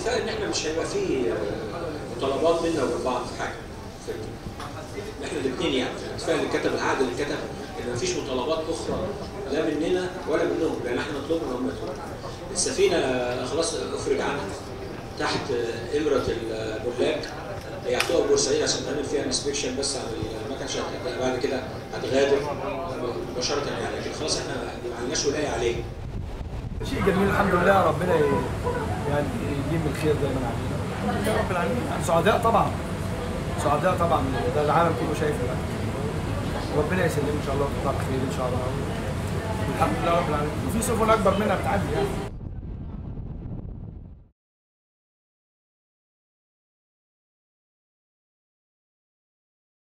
اتفاق ان احنا مش هيبقى فيه مطالبات بيننا وبين بعض في حاجه احنا الاثنين يعني الاتفاق اللي كتب العقد اللي كتب ان مفيش مطالبات اخرى لا مننا ولا منهم لان احنا نطلبها وهم يطلبوا السفينه خلاص افرج عنها تحت امره الملاك هي هتقف بورسعيد عشان تعمل فيها انسبكشن بس على المكن عشان بعد كده هتغادر مباشره يعني لكن خلاص احنا ما عندناش ولايه عليه شيء جميل الحمد لله ربنا يعني يجيب من الخير دايما علينا يا رب العالمين يعني سعداء طبعا سعداء طبعا ده العالم كله شايفه يعني ربنا يسلم ان شاء الله وتطلع خير ان شاء الله والحمد لله رب العالمين وفي سفن اكبر منها بتعدي يعني